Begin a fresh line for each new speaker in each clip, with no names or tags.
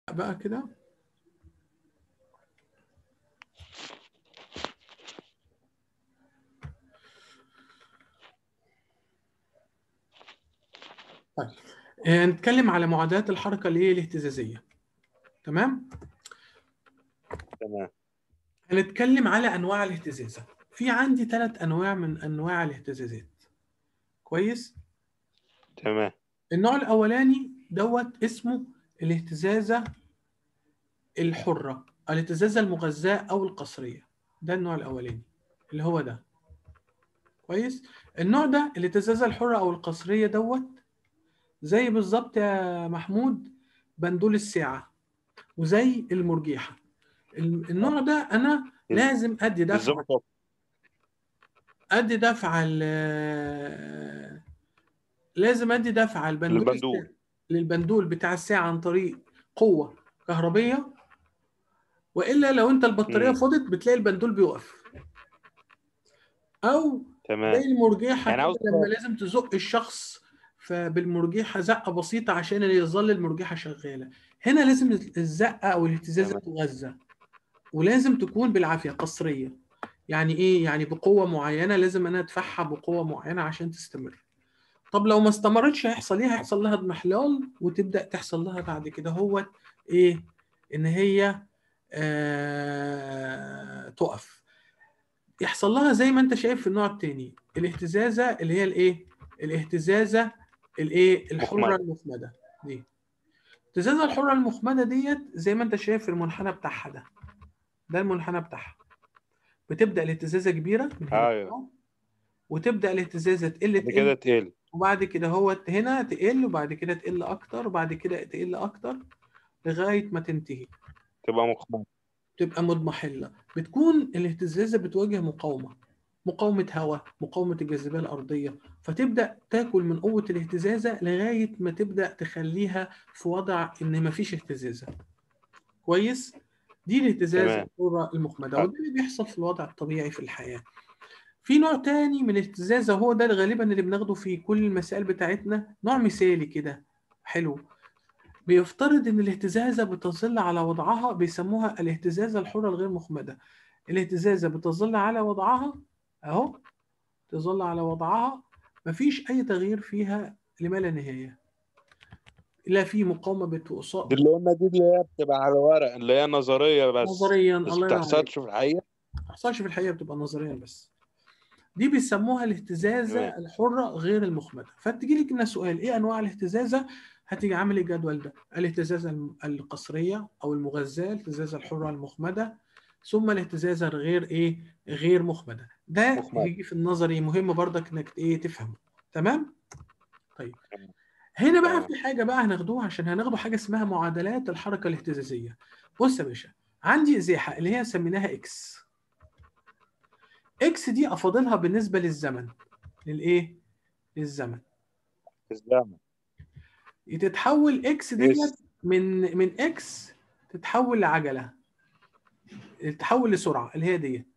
بقى كده طيب آه، نتكلم على معادلات الحركة اللي هي الاهتزازية تمام
تمام
هنتكلم على أنواع الاهتزازة في عندي ثلاث أنواع من أنواع الاهتزازات كويس
تمام
النوع الأولاني دوت اسمه الاهتزازة الحرة الاهتزازة المغذاة أو القصرية ده النوع الأولاني اللي هو ده كويس النوع ده الاهتزازة الحرة أو القصرية دوت زي بالظبط يا محمود بندول الساعة وزي المرجيحة ال- النوع ده أنا لازم أدي دفع
بالظبط
أدي دفع ال- لازم أدي دفع البندول
للبندول.
الساعة- للبندول بتاع الساعة عن طريق قوة كهربية وإلا لو أنت البطارية
مم.
فضت بتلاقي البندول بيقف أو زي
تمام
المرجيحة
يعني
كده
عاوز
لما لازم تزق الشخص فبالمرجيحة زقة بسيطة عشان يظل المرجيحة شغالة هنا لازم الزقة أو الاهتزازة
تمام.
تغذى ولازم تكون بالعافية قصرية يعني إيه؟ يعني بقوة معينة لازم أنا أدفعها بقوة معينة عشان تستمر طب لو ما استمرتش هيحصل إيه؟ هيحصل لها اضمحلال وتبدأ تحصل لها بعد كده هو إيه؟ إن هي آه... تقف يحصل لها زي ما انت شايف في النوع الثاني الاهتزازه اللي هي الايه الاهتزازه الايه الحره
مخمدة.
المخمده دي الاهتزازه الحره المخمده ديت زي ما انت شايف في المنحنى بتاعها ده ده المنحنى بتاعها بتبدا الاهتزازه كبيره من هنا
أيوة.
كده، وتبدا الاهتزازه تقل
بعد كده
تقل
تقل
وبعد كده هو هنا تقل وبعد كده تقل اكتر وبعد كده تقل اكتر لغايه ما تنتهي
تبقى مخمدة
تبقى مضمحلة بتكون الاهتزازة بتواجه مقاومة مقاومة هواء مقاومة الجاذبية الأرضية فتبدأ تاكل من قوة الاهتزازة لغاية ما تبدأ تخليها في وضع إن مفيش اهتزازة كويس دي الاهتزازة
تمام.
الحرة المخمدة
طيب.
وده اللي بيحصل في الوضع الطبيعي في الحياة في نوع تاني من الاهتزازة هو ده غالبا اللي بناخده في كل المسائل بتاعتنا نوع مثالي كده حلو بيفترض ان الاهتزازه بتظل على وضعها بيسموها الاهتزازه الحره الغير مخمده الاهتزازه بتظل على وضعها اهو تظل على وضعها مفيش اي تغيير فيها لما لا نهايه لا في مقاومه بتوصل
دي اللي قلنا دي اللي هي بتبقى على ورق اللي هي نظرية بس
نظريا
بس
الله ينور عليك
بتحصلش في الحقيقة
ما بتحصلش في الحقيقه بتبقى نظريا بس دي بيسموها الاهتزازه
تمام.
الحره غير المخمده فتجي لك هنا سؤال ايه انواع الاهتزازه هتيجي عامل الجدول ده الاهتزازه الم- القصريه او المغذاه الاهتزازه الحره المخمده ثم الاهتزازه الغير ايه غير مخمده ده
مخمدة.
هيجي في النظري مهم برضك انك ايه تفهمه تمام طيب
تمام.
هنا بقى
تمام.
في حاجه بقى هناخدوها عشان هناخدوا حاجه اسمها معادلات الحركه الاهتزازيه بص يا باشا عندي ازاحه اللي هي سميناها اكس اكس دي افاضلها بالنسبه للزمن للايه للزمن
الزمن
تتحول اكس ديت
يس.
من من اكس تتحول لعجله تتحول لسرعه اللي هي ديت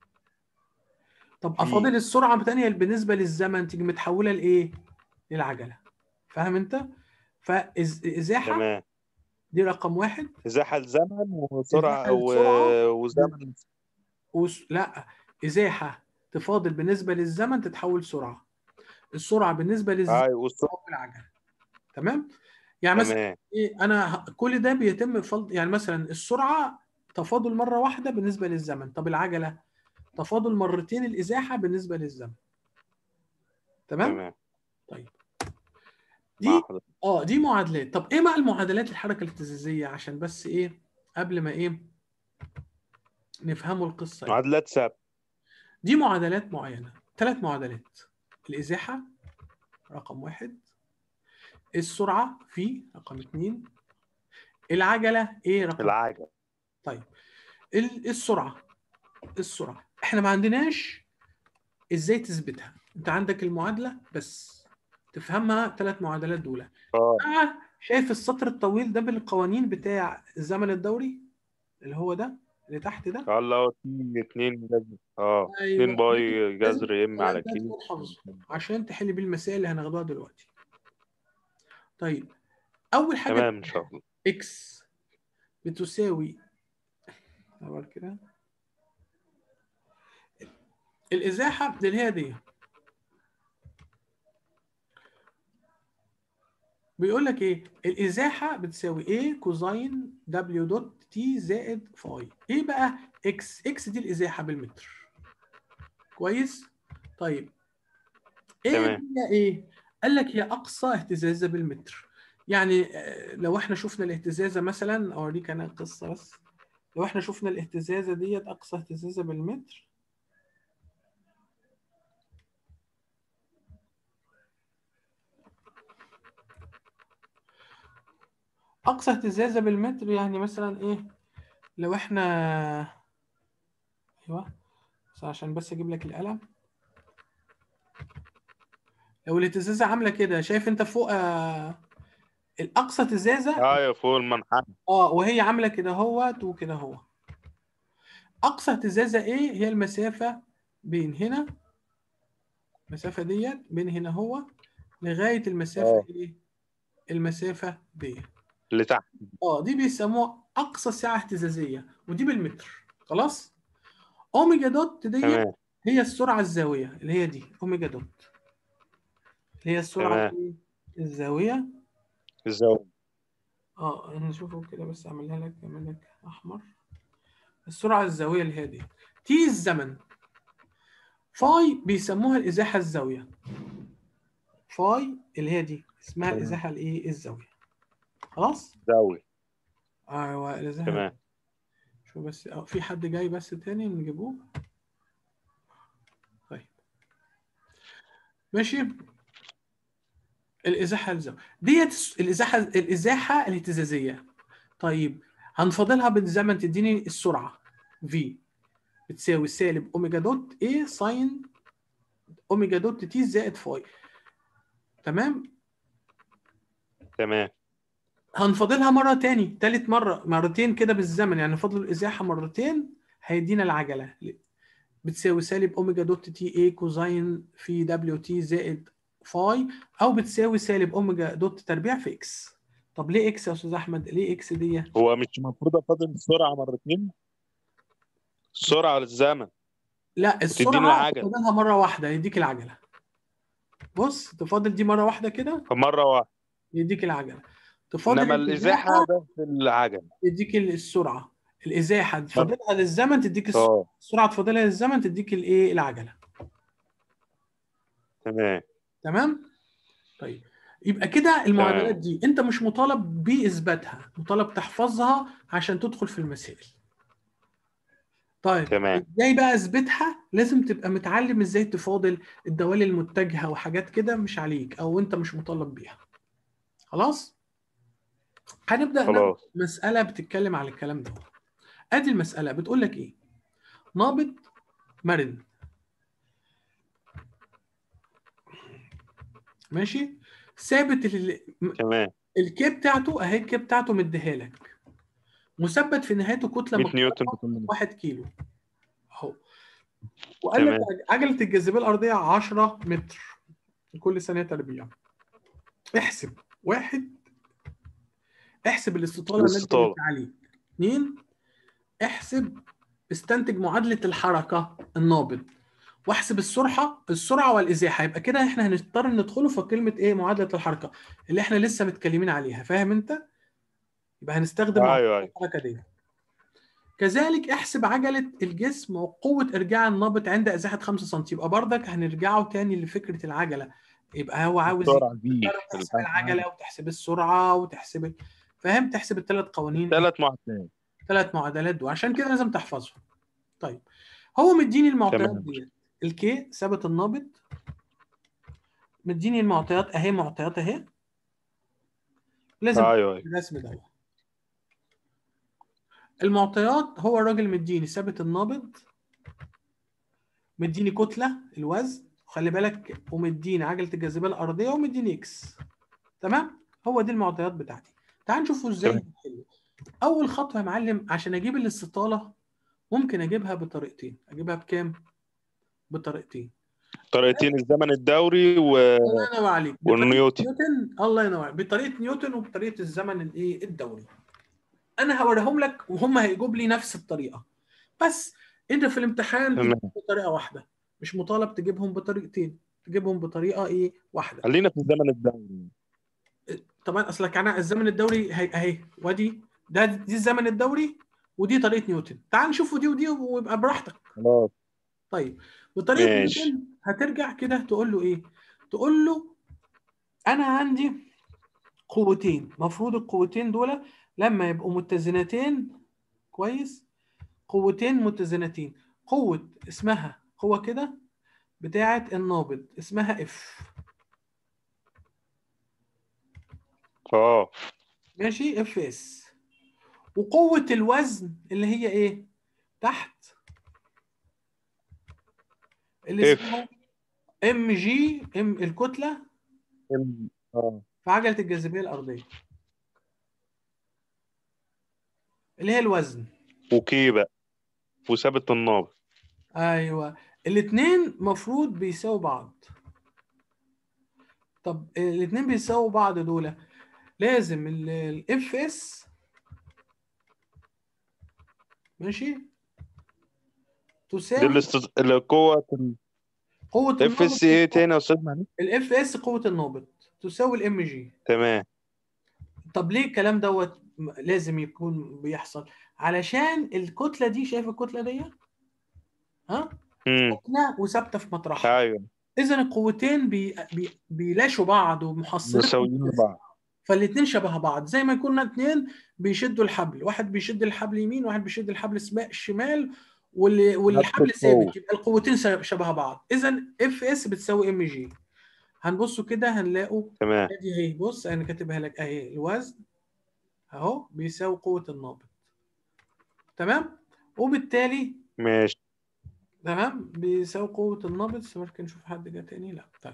طب
في.
افاضل السرعه الثانيه بالنسبه للزمن تيجي متحوله لايه للعجله فاهم انت فازاحه
تمام
دي رقم واحد
ازاحة الزمن وسرعة
إزاحة
و...
السرعة.
وزمن
وس... لا ازاحه تفاضل بالنسبه للزمن تتحول سرعه السرعه بالنسبه للزمن
هاي والسرعة
تتحول عجله تمام يعني مثلا
تمام
ايه انا ه- كل ده بيتم فضل يعني مثلا السرعه تفاضل مره واحده بالنسبه للزمن طب العجله تفاضل مرتين الازاحه بالنسبه للزمن تمام
تمام
طيب
مع
دي
حضرتك
اه دي معادلات طب ايه بقى المعادلات الحركه الاهتزازيه عشان بس ايه قبل ما ايه نفهموا القصه إيه.
معادلات ثابتة
دي معادلات معينه ثلاث معادلات الازاحه رقم واحد السرعه في رقم اثنين العجله ايه رقم
العجل
طيب ال- السرعه السرعه احنا ما عندناش ازاي تثبتها انت عندك المعادله بس تفهمها ثلاث معادلات دول
اه
آه شايف السطر الطويل ده بالقوانين بتاع الزمن الدوري اللي هو ده اللي تحت ده
الله اتنين اتنين جذر اه
أيوة.
اتنين باي
لازم
جذر ام على
الكلام ده
كيو
تكون حافظه عشان تحل بيه المسائل اللي هناخدوها دلوقتي طيب اول حاجه
تمام ان شاء الله
اكس بتساوي أول كده الإزاحة اللي هي دي بيقول لك ايه الازاحه بتساوي ايه كوزين دبليو دوت تي زائد فاي ايه بقى اكس اكس دي الازاحه بالمتر كويس طيب ايه
تمام.
هي ايه قال لك هي اقصى اهتزازه بالمتر يعني آه، لو احنا شفنا الاهتزازه مثلا اوريك انا قصه بس لو احنا شفنا الاهتزازه ديت اقصى اهتزازه بالمتر اقصى اهتزازه بالمتر يعني مثلا ايه لو احنا ايوه بس عشان بس اجيب لك القلم لو الاهتزازه عامله كده شايف انت فوق آه، الاقصى اهتزازه
ايوه فوق المنحنى
اه وهي عامله كده اهوت وكده اهو اقصى اهتزازه ايه هي المسافه بين هنا المسافه ديت بين هنا هو لغايه المسافه
اه.
ايه المسافه ديت
اللي تحت
اه دي بيسموها اقصى سعه اهتزازيه ودي بالمتر خلاص اوميجا دوت ديت
تمام
هي السرعه الزاويه اللي هي دي اوميجا دوت اللي هي السرعه
تمام.
الإيه؟ الزاويه
الزاويه
اه نشوفه كده بس اعملها لك اعمل لك احمر السرعه الزاويه اللي هي دي تي الزمن فاي بيسموها الازاحه الزاويه فاي اللي هي دي اسمها
تمام.
الازاحه الايه الزاويه خلاص
زاويه
ايوه الازاحه
تمام
شو بس اه في حد جاي بس تاني نجيبوه طيب ماشي الازاحه الزاويه ديت الازاحه الازاحه الاهتزازيه طيب هنفضلها بالزمن تديني السرعه في بتساوي سالب اوميجا دوت ايه ساين اوميجا دوت تي زائد فاي تمام
تمام
هنفضلها مرة تاني تالت مرة مرتين كده بالزمن يعني نفضل الإزاحة مرتين هيدينا العجلة بتساوي سالب أوميجا دوت تي اي كوزين في دبليو تي زائد فاي أو بتساوي سالب أوميجا دوت تربيع في إكس طب ليه إكس يا أستاذ أحمد؟ ليه إكس دي؟
هو مش المفروض افضل السرعه مرتين السرعه والزمن
لا
وتديني
السرعة
العجلة.
تفضلها مرة واحدة يديك العجلة بص تفضل دي مرة واحدة كده
فمره واحده
يديك العجلة تفضل
انما الازاحه ده في العجل
يديك السرعة الإزاحة تفضلها للزمن تديك السرعة
اه
السرعه تفضلها للزمن تديك الايه العجله
تمام
تمام طيب يبقى كده المعادلات
تمام.
دي انت مش مطالب باثباتها مطالب تحفظها عشان تدخل في المسائل طيب
تمام.
ازاي بقى اثبتها لازم تبقى متعلم ازاي تفاضل الدوال المتجهه وحاجات كده مش عليك او انت مش مطالب بيها خلاص هنبدا ناخد
خلاص
مساله بتتكلم على الكلام ده ادي المساله بتقول لك ايه نابض مرن ماشي ثابت ال-
تمام
الكي بتاعته اهي الكي بتاعته مديها لك مثبت في نهايته كتله
100
مقدارها
نيوتن بكل متر.
1 كيلو اهو وقال لك
تمام.
عجله الجاذبيه الارضيه 10 متر كل ثانيه تربيع احسب واحد احسب الاستطاله التي
الاستطالة.
قلت عليه اثنين احسب استنتج معادله الحركه النابض واحسب السرعه السرعه والازاحه يبقى كده احنا هنضطر ندخله في كلمه ايه معادله الحركه اللي احنا لسه متكلمين عليها فاهم انت يبقى هنستخدم
ايوه ايوه
الحركه دي كذلك احسب عجله الجسم وقوه ارجاع النابض عند ازاحه 5 سم يبقى بردك هنرجعه تاني لفكره العجله يبقى هو عاوز
السرعه دي
تحسب العجله وتحسب السرعه وتحسب ال- فاهم تحسب الثلاث قوانين
ثلاث معادلات
ثلاث معادلات دول عشان كده لازم تحفظهم طيب هو مديني المعطيات
تمام.
ديت الكي ثابت النابض مديني المعطيات اهي معطيات اهي لازم
ايوه ايوه
الرسم ده المعطيات هو الراجل مديني ثابت النابض مديني كتله الوزن وخلي بالك ومديني عجله الجاذبيه الارضيه ومديني اكس تمام هو دي المعطيات بتاعتي تعال نشوفه ازاي
تمام.
نحله اول خطوه يا معلم عشان اجيب الاستطاله ممكن اجيبها بطريقتين اجيبها بكام بطريقتين
طريقتين الزمن الدوري و...
الله ينور عليك بطريقة
والنيوتن
نيوتن الله ينور عليك بطريقه نيوتن وبطريقه الزمن الايه الدوري انا هوريهم لك وهم هيجيبوا لي نفس الطريقه بس انت في الامتحان
تمام.
تجيب بطريقه واحده مش مطالب تجيبهم بطريقتين تجيبهم بطريقه ايه واحده
خلينا في الزمن الدوري
طبعا اصلك انا الزمن الدوري هي اهي وادي ده دي الزمن الدوري ودي طريقه نيوتن تعال نشوفوا دي ودي ويبقى براحتك
خلاص
طيب بطريقه
ماشي.
نيوتن هترجع كده تقول له ايه تقول له انا عندي قوتين مفروض القوتين دول لما يبقوا متزنتين كويس قوتين متزنتين قوه اسمها قوه كده بتاعه النابض اسمها اف
اه
ماشي اف اس وقوة الوزن اللي هي ايه؟ تحت اللي
F.
اسمها ام جي ام الكتلة
ال- اه
في عجلة الجاذبية الأرضية اللي هي الوزن
وكي بقى وثابت النابض
ايوه الاثنين مفروض بيساووا بعض طب الاثنين بيساووا بعض دول لازم الاف اس ماشي
دي
تساوي
الاست- القوة
قوة
اف اس ايه تاني يا استاذ معلش
الاف اس قوة النابض تساوي الام جي
تمام
طب ليه الكلام دوت م- لازم يكون بيحصل علشان الكتلة دي شايف الكتلة دي ها
امم
كتلة وثابتة في مطرحها
ايوه
اذا القوتين بي... بي... بيلاشوا بعض ومحصلين
مساويين لبعض
فالاثنين شبه بعض زي ما يكون اثنين بيشدوا الحبل واحد بيشد الحبل يمين واحد بيشد الحبل سما- شمال واللي والحبل
نفس القوة.
ثابت يبقى القوتين س- شبه بعض اذا اف اس بتساوي ام جي هنبصوا كده هنلاقوا
تمام
ادي اهي بص انا كاتبها لك اهي الوزن اهو بيساوي قوة النابض تمام وبالتالي
ماشي
تمام بيساوي قوة النابض بس ممكن نشوف حد جه تاني لا طيب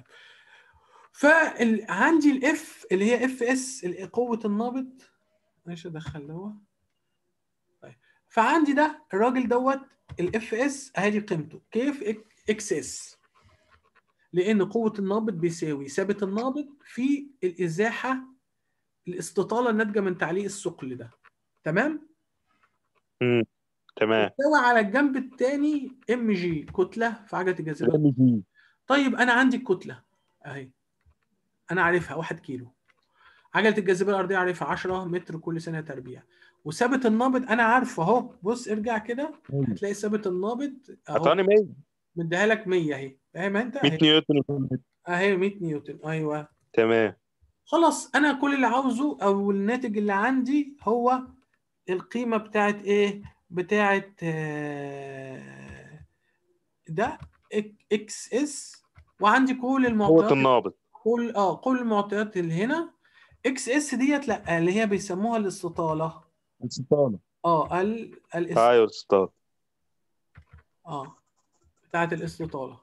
فعندي الاف اللي هي اف اس قوة النابض ماشي ادخل دوت طيب فعندي ده الراجل دوت الاف اس اهي قيمته كيف اكس اس لان قوة النابض بيساوي ثابت النابض في الازاحة الاستطالة الناتجة من تعليق الثقل ده تمام
امم تمام
يساوي على الجنب الثاني ام جي كتلة في عجلة الجاذبية
ام جي
طيب انا عندي الكتله اهي انا عارفها 1 كيلو عجله الجاذبيه الارضيه عارفها 10 متر كل سنه تربيع وثابت النابض انا عارفه اهو بص ارجع كده هتلاقي ثابت النابض اهو
هتعطيني 100
مديها لك 100 اهي فاهم انت
100
اهي
نيوتن لكل متر.
اهي 100 نيوتن ايوه
تمام
خلاص انا كل اللي عاوزه او الناتج اللي عندي هو القيمه بتاعت ايه بتاعت آه، ده اكس اس وعندي كل
قوة
المعطيات
النابض
كل اه كل المعطيات اللي هنا اكس اس ديت لا اللي هي بيسموها الاستطاله
الستانة
اه ال الاس
ايوه الستار
اه بتاعت الاستطاله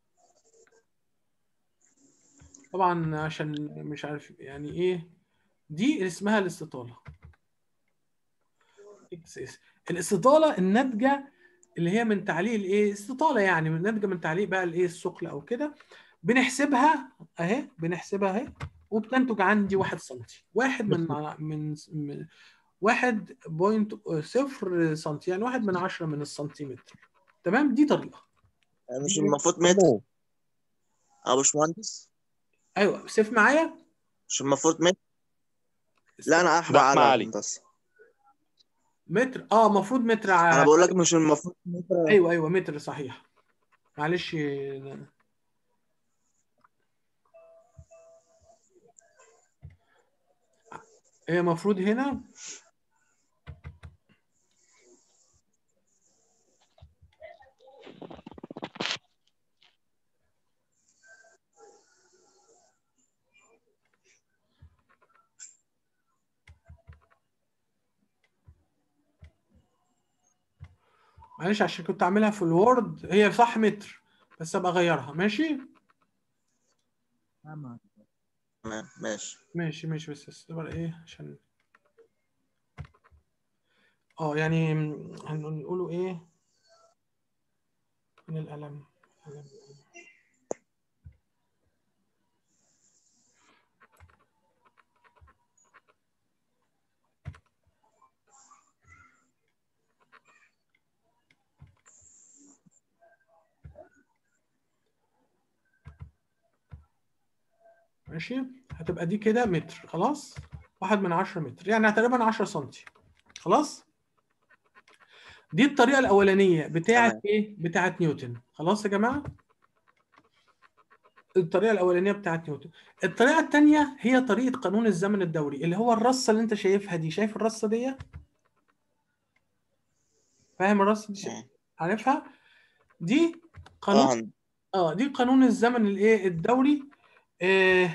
طبعا عشان مش عارف يعني ايه دي اللي اسمها الاستطاله اكس اس الاستطاله الناتجه اللي هي من تعليق الايه استطاله يعني من ناتجه من تعليق بقى الايه الثقل او كده بنحسبها اهي بنحسبها اهي وبتنتج عندي 1 سم واحد من من من واحد بوينت صفر سم يعني واحد من عشرة من السنتيمتر تمام دي طريقة
مش المفروض متر يا باشمهندس
ايوه سيف معايا
مش المفروض متر لا انا احبى
ده أحمد
على
علي.
الهندسه
متر اه المفروض متر ع-
انا بقول لك مش المفروض متر
ايوه ايوه متر صحيح معلش هي المفروض هنا معلش عشان كنت عاملها في الوورد هي صح متر بس ابقى اغيرها ماشي
تمام ماشي
ماشي ماشي بس بس تبقى ايه عشان اه يعني هنقوله ايه من القلم قلم. ماشي هتبقى دي كده متر خلاص واحد من عشرة متر يعني تقريبا 10 سنتي خلاص دي الطريقة الأولانية بتاعة
تمام.
إيه؟ بتاعة نيوتن خلاص يا جماعة الطريقة الأولانية بتاعة نيوتن الطريقة التانية هي طريقة قانون الزمن الدوري اللي هو الرصة اللي أنت شايفها دي شايف الرصة دي؟ فاهم الرصة دي؟
مم.
عارفها؟ دي قانون
اه
اه دي قانون الزمن الايه الدوري آه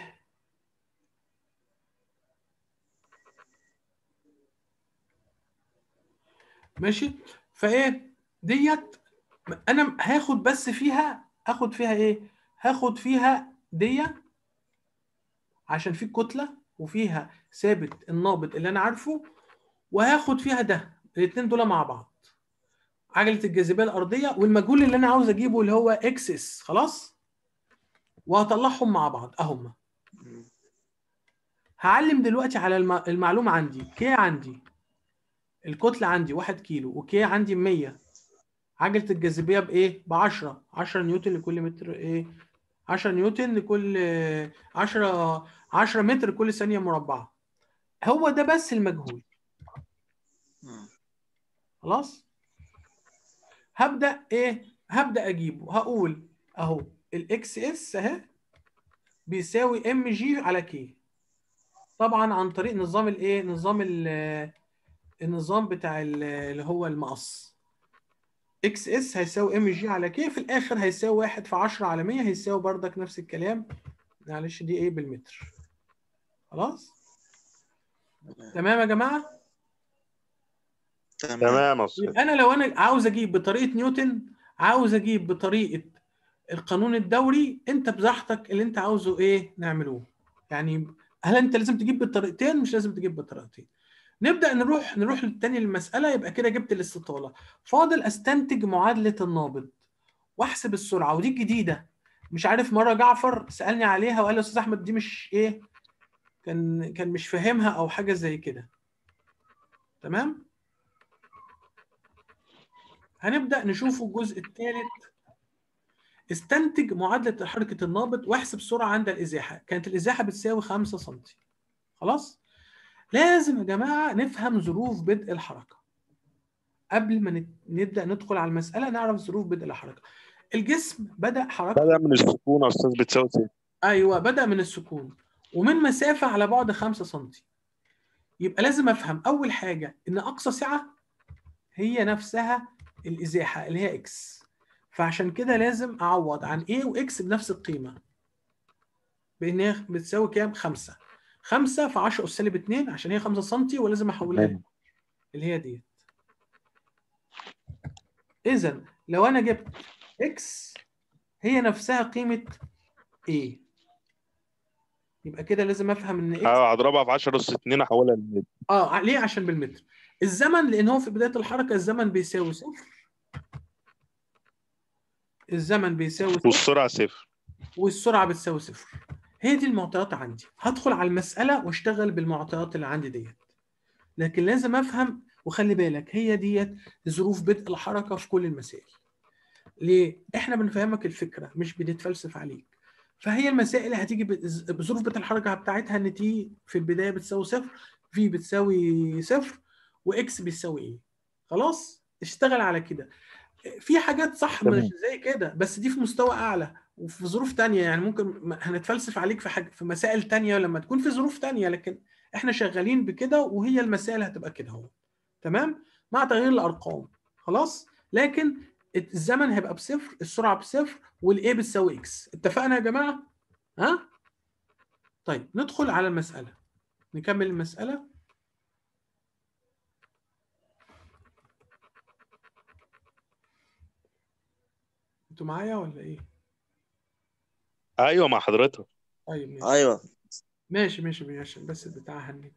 ماشي فايه ديت انا هاخد بس فيها هاخد فيها ايه هاخد فيها دي عشان في كتله وفيها ثابت النابض اللي انا عارفه وهاخد فيها ده الاثنين دول مع بعض عجله الجاذبيه الارضيه والمجهول اللي انا عاوز اجيبه اللي هو اكس اس خلاص وهطلعهم مع بعض اهم
مم.
هعلم دلوقتي على الم- المعلومه عندي كي عندي الكتله عندي 1 كيلو وكي عندي 100 عجله الجاذبيه بايه ب 10 10 نيوتن لكل متر ايه 10 نيوتن لكل آه، 10 10 متر كل ثانيه مربعه هو ده بس المجهول
مم.
خلاص هبدا ايه هبدا اجيبه هقول اهو الاكس اس اهي بيساوي ام جي على كي طبعا عن طريق نظام الايه نظام ال- النظام بتاع ال- اللي هو المقص اكس اس هيساوي ام جي على كي في الاخر هيساوي 1 في 10 على 100 هيساوي بردك نفس الكلام معلش دي ايه بالمتر خلاص تمام يا جماعه
تمام
تمام يا استاذ
يبقى انا لو انا عاوز اجيب بطريقه نيوتن عاوز اجيب بطريقه القانون الدوري انت براحتك اللي انت عاوزه ايه نعملوه يعني هل انت لازم تجيب بالطريقتين مش لازم تجيب بالطريقتين نبدا نروح نروح تاني للمساله يبقى كده جبت الاستطاله فاضل استنتج معادله النابض واحسب السرعه ودي الجديده مش عارف مره جعفر سالني عليها وقال لي يا استاذ احمد دي مش ايه كان كان مش فاهمها او حاجه زي كده تمام هنبدا نشوف الجزء الثالث استنتج معادله حركه النابض واحسب سرعه عند الازاحه كانت الازاحه بتساوي 5 سم خلاص لازم يا جماعه نفهم ظروف بدء الحركه قبل ما نت- نبدا ندخل على المساله نعرف ظروف بدء الحركه الجسم بدا حركته
بدأ من السكون يا استاذ بتساوي صفر
ايوه بدا من السكون ومن مسافه على بعد 5 سم يبقى لازم افهم اول حاجه ان اقصى سعه هي نفسها الازاحه اللي هي اكس فعشان كده لازم اعوض عن A واكس بنفس القيمه بان هي بتساوي كام 5 5 في 10 اس سالب 2 عشان هي 5 سم ولازم احولها
تمام.
اللي هي ديت اذا لو انا جبت اكس هي نفسها قيمه A يبقى كده لازم افهم ان اكس
اه هضربها في 10 اس 2 احولها لمتر
اه ليه عشان بالمتر الزمن لان هو في بدايه الحركه الزمن بيساوي صفر الزمن بيساوي صفر
والسرعه صفر
والسرعه بتساوي صفر هي دي المعطيات عندي هدخل على المساله واشتغل بالمعطيات اللي عندي ديت لكن لازم افهم وخلي بالك هي ديت ظروف بدء الحركه في كل المسائل ليه احنا بنفهمك الفكره مش بنتفلسف عليك فهي المسائل هتيجي بز- بظروف بدء الحركه بتاعتها ان تي في البدايه بتساوي صفر في بتساوي صفر واكس بيساوي ايه خلاص اشتغل على كده في حاجات صح مش
تمام.
زي كده بس دي في مستوى اعلى وفي ظروف تانية يعني ممكن م- هنتفلسف عليك في حاجة في مسائل تانية لما تكون في ظروف تانية لكن احنا شغالين بكده وهي المسائل هتبقى كده اهو تمام مع تغيير الارقام خلاص لكن الزمن هيبقى بصفر السرعه بصفر والايه بتساوي اكس اتفقنا يا جماعه ها طيب ندخل على المساله نكمل المساله انتوا معايا ولا ايه
ايوه مع حضرتك
طيب ماشي
ايوه
ماشي ماشي ماشي بس البتاع هنك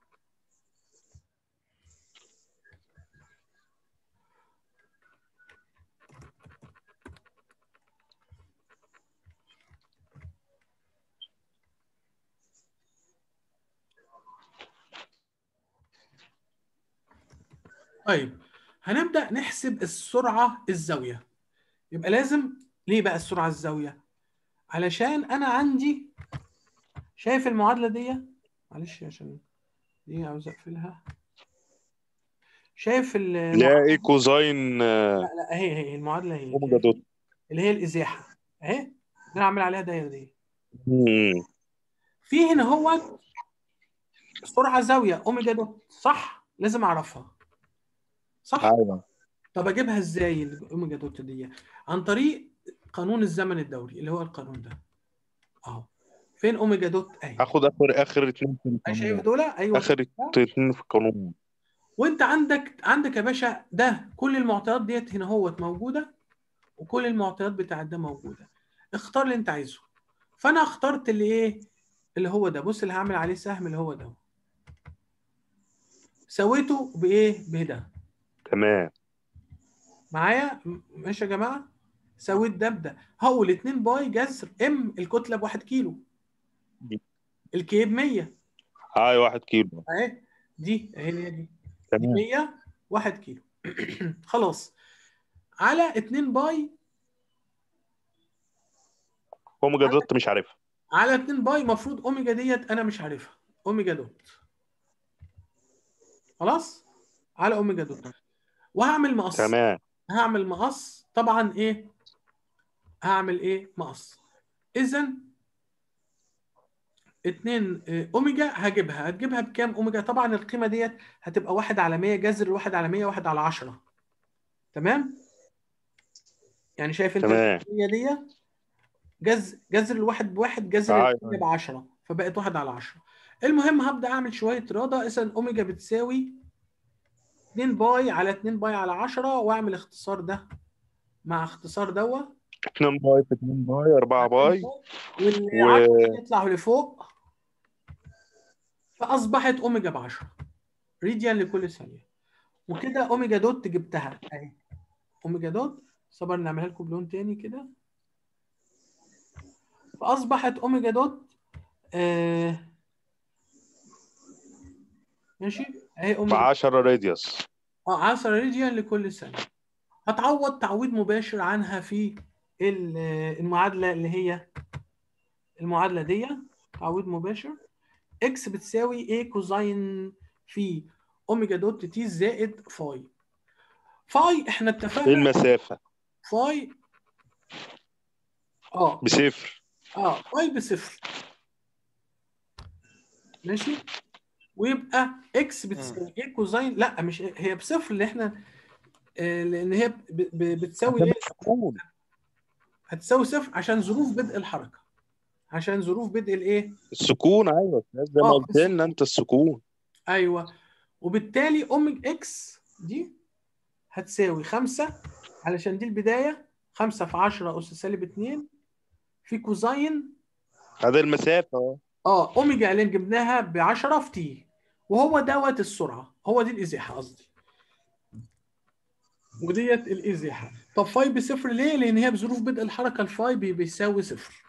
طيب هنبدأ نحسب السرعة الزاوية يبقى لازم ليه بقى السرعة الزاوية علشان أنا عندي شايف المعادله دي معلش عشان دي عاوز اقفلها شايف ال
لا ايه كوزاين آه،
لا لا اهي اهي المعادله اهي
اوميجا دوت
اللي هي الازاحه اهي انا عامل عليها دايره دي
مم.
في هنا هو سرعه زاويه اوميجا دوت صح لازم اعرفها صح
ايوه
طب اجيبها ازاي الاوميجا دوت دي عن طريق قانون الزمن الدوري اللي هو القانون ده اهو فين اوميجا دوت اهي
هاخد اخر اخر اتنين في
شايف
القانون
دول ايوه
اخر اتنين في القانون
وانت عندك عندك يا باشا ده كل المعطيات ديت هنا هوت موجوده وكل المعطيات بتاعت ده موجوده اختار اللي انت عايزه فانا اخترت اللي ايه اللي هو ده بص اللي هعمل عليه سهم اللي هو ده سويته بايه بده
تمام
معايا م- ماشي يا جماعه سويت ده بده هقول 2 باي جذر ام الكتله ب 1 كيلو الكي ب 100
هاي واحد كيلو
اهي دي اهي هي دي دي
تمام
100 1 كيلو خلاص على 2 باي
اوميجا دوت مش عارفها
على 2 باي المفروض اوميجا ديت انا مش عارفها اوميجا دوت خلاص على اوميجا دوت وهعمل مقص
تمام
هعمل مقص طبعا ايه هعمل ايه مقص اذا 2 اوميجا هجيبها هتجيبها بكام اوميجا طبعا القيمه ديت هتبقى 1 على 100 جذر 1 على 100 1 على 10 تمام يعني شايف انت
تمام.
هي دي جذر جذر الواحد بواحد جذر
أيوة.
الثانية ب 10 فبقت 1 على 10 المهم هبدا اعمل شويه رياضه اذا اوميجا بتساوي 2 باي على 2 باي على 10 واعمل اختصار ده مع اختصار دوت
2 باي في 2 باي 4 باي
والعشرة يطلعوا لفوق فاصبحت اوميجا ب 10 ريديان لكل ثانيه وكده اوميجا دوت جبتها اهي اوميجا دوت صبر نعملها لكم بلون تاني كده فاصبحت اوميجا دوت آه ماشي اهي
ب
اوميجا
10 راديوس
اه 10 ريديان لكل ثانيه هتعوض تعويض مباشر عنها في ال- المعادله اللي هي المعادله دي تعويض مباشر اكس بتساوي ايه كوزين في اوميجا دوت تي زائد فاي فاي احنا
ايه
اتفقنا
المسافة
فاي اه
بصفر
اه فاي بصفر ماشي ويبقى اكس بتساوي ايه كوزين لا مش هي بصفر اللي احنا آه، لان هي ب- ب- بتساوي ايه هتساوي صفر عشان ظروف بدء الحركه عشان ظروف بدء الايه
السكون ايوه زي ما
آه،
قلت لنا انت السكون
ايوه وبالتالي اوميجا اكس دي هتساوي 5 علشان دي البدايه 5 في 10 اس سالب 2 في كوزين
هذه المسافة اه
اه اوميجا اللي جبناها ب 10 في تي وهو دوت السرعه هو دي الازاحه قصدي وديت الازاحه طب فاي بصفر ليه؟ لان هي بظروف بدء الحركه الفاي بي- بيساوي صفر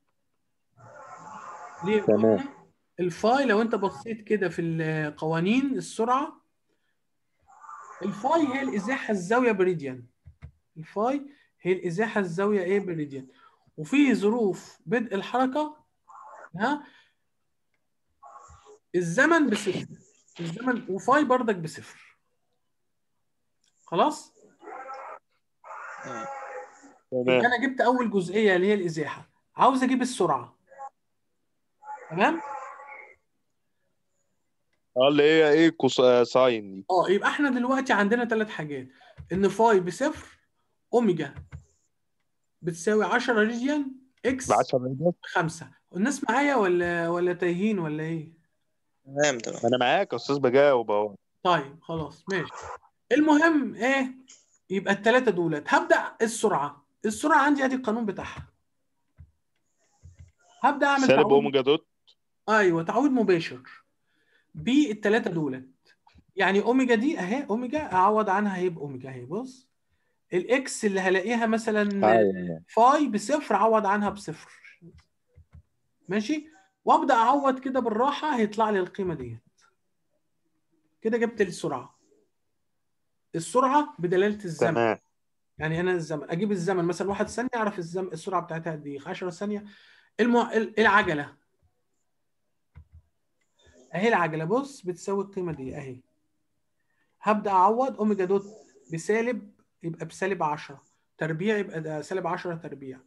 ليه؟
تمام.
قلنا الفاي لو انت بصيت كده في القوانين السرعه الفاي هي الازاحه الزاويه بريديان الفاي هي الازاحه الزاويه ايه بريديان وفي ظروف بدء الحركه ها الزمن بصفر الزمن وفاي بردك بصفر خلاص يبقى
تمام
انا جبت اول جزئيه اللي هي الازاحه عاوز اجيب السرعه تمام
اه اللي هي ايه كوس آه، ساين دي
اه يبقى احنا دلوقتي عندنا ثلاث حاجات ان فاي بصفر اوميجا بتساوي 10 ريديان اكس
ب 10 راديوس
5 الناس معايا ولا ولا تايهين ولا ايه
تمام تمام
انا معاك يا استاذ بجاوب اهو
طيب خلاص ماشي المهم ايه يبقى الثلاثه دولت هبدا السرعه السرعه عندي ادي القانون بتاعها هبدا اعمل
سالب
تعويض
اوميجا دوت
ايوه تعويض مباشر بالثلاثه دولت يعني اوميجا دي اهي اوميجا اعوض عنها هيبقى اوميجا اهي بص الاكس اللي هلاقيها مثلا
ايوه
فاي بصفر اعوض عنها بصفر ماشي وابدا اعوض كده بالراحه هيطلع لي القيمه ديت كده جبت السرعه السرعه بدلاله الزمن
تمام
يعني انا الزمن اجيب الزمن مثلا واحد ثانيه اعرف الزمن السرعه بتاعتها قد ايه 10 ثانيه المع... العجله اهي العجله بص بتساوي القيمه دي اهي هبدا اعوض اوميجا دوت بسالب يبقى بسالب 10 تربيع يبقى ده سالب 10 تربيع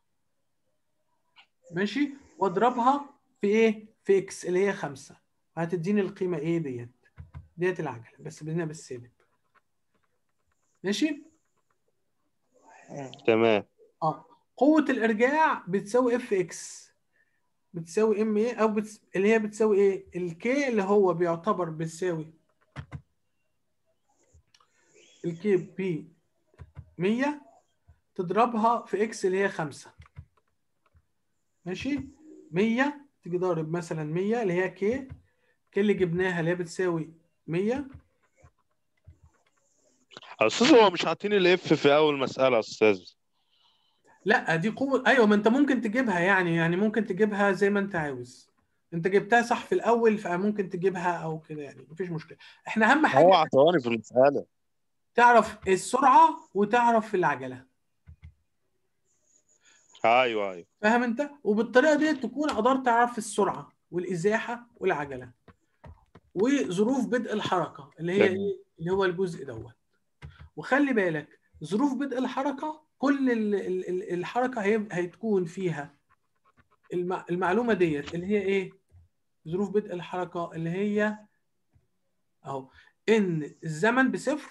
ماشي واضربها في ايه في اكس اللي هي 5 هتديني القيمه ايه ديت ديت العجله بس بدنا بالسالب ماشي
تمام
اه قوه الارجاع بتساوي اف اكس بتساوي ام ايه او بتس... اللي هي بتساوي ايه الكي اللي هو بيعتبر بتساوي الكي ب 100 تضربها في اكس اللي هي 5 ماشي 100 تيجي ضارب مثلا 100 اللي هي كي كي اللي جبناها اللي هي بتساوي 100
يا استاذ هو مش عاطيني الاف في اول مساله يا استاذ
لا دي قوة ايوه ما انت ممكن تجيبها يعني يعني ممكن تجيبها زي ما انت عاوز انت جبتها صح في الاول فممكن تجيبها او كده يعني مفيش مشكلة احنا اهم
هو
حاجة
عطاني في المساله
تعرف السرعة وتعرف العجلة
ايوه ايوه
فاهم انت وبالطريقة دي تكون قدرت تعرف السرعة والازاحة والعجلة وظروف بدء الحركة اللي هي
تمام.
ايه اللي هو الجزء دوت وخلي بالك ظروف بدء الحركة كل ال- ال- ال- الحركة هي هتكون فيها الم- المعلومة ديت اللي هي ايه ظروف بدء الحركة اللي هي اهو ان الزمن بصفر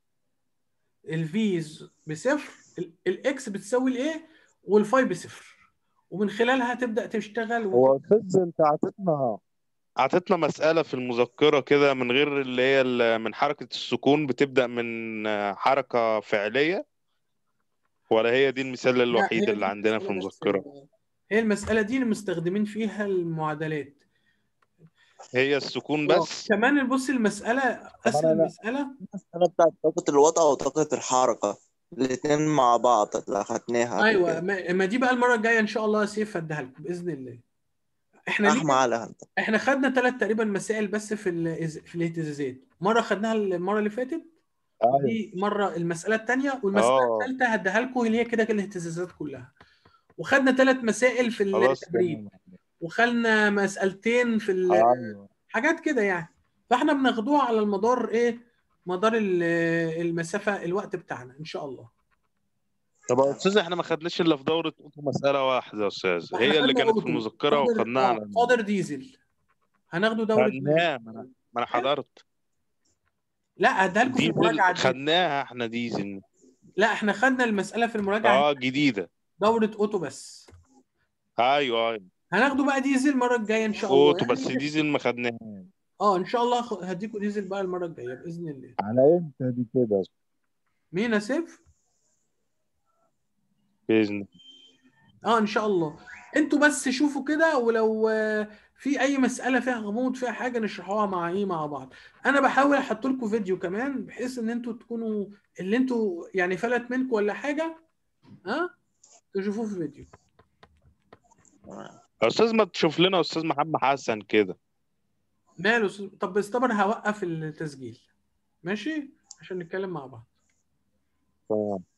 الفي بصفر ال- الاكس بتساوي الايه والفاي بصفر ومن خلالها تبدأ تشتغل
هو
وت...
استاذ انت عطيتنا عطيتنا مسألة في المذكرة كده من غير اللي هي ال- من حركة السكون بتبدأ من حركة فعلية ولا هي دي المثال
لا،
الوحيد
هي
اللي
دي
عندنا في
المسألة
المذكرة
بس. هي المسألة دي اللي مستخدمين فيها المعادلات
هي السكون
آه،
بس
كمان بص المسألة أصل
أنا لا.
المسألة
المسألة بتاعت طاقة الوضع وطاقة الحركة الاتنين مع بعض اللي أخدناها قبل
أيوة
كده.
ما ما دي بقى المرة الجاية إن شاء الله يا سيف هديها لكم بإذن الله إحنا
أحمى
ليه
على انت
إحنا خدنا ثلاث تقريبا مسائل بس في ال- في الاهتزازات مرة خدناها المرة اللي فاتت
أيوة.
دي مرة المسألة الثانية والمسألة
اه
الثالثة هديها لكم اللي هي كده كده الاهتزازات كلها وخدنا ثلاث مسائل في
خلاص
التبريد
تمام
وخدنا مسألتين في ال-
ايوه
حاجات كده يعني فاحنا بناخدوها على المدار ايه مدار ال- المسافة الوقت بتاعنا ان شاء الله
طب يا استاذ احنا ما خدناش الا في دورة اوتو مسألة واحدة يا استاذ
احنا
هي اللي
خدنا
كانت في
أوتو،
المذكرة
قادر-
وخدناها
آه،
على
قادر ديزل هناخده دورة ديزل
خدناها ما انا ما انا حضرت
لا هديها لكم في
ديزل
المراجعة دي
خدناها احنا ديزل
لا احنا خدنا المسألة في المراجعة
اه جديدة
دورة اوتو بس
ايوه ايوه
هناخده بقى ديزل المرة الجاية ان شاء الله
اوتو
يعني
بس ديزل ما خدناها
اه ان شاء الله خ- هديكوا ديزل بقى المرة الجاية بإذن الله
على امتى دي كده
مين يا سيف؟
باذن
اه ان شاء الله انتوا بس شوفوا كده ولو آه، في اي مساله فيها غموض فيها حاجه نشرحوها مع ايه مع بعض انا بحاول احط لكم فيديو كمان بحيث ان انتوا تكونوا اللي انتوا يعني فلت منكم ولا حاجه ها تشوفوه في فيديو
يا استاذ ما تشوف لنا استاذ محمد حسن كده
ماله س- طب بس طبعا هوقف التسجيل ماشي عشان نتكلم مع بعض
تمام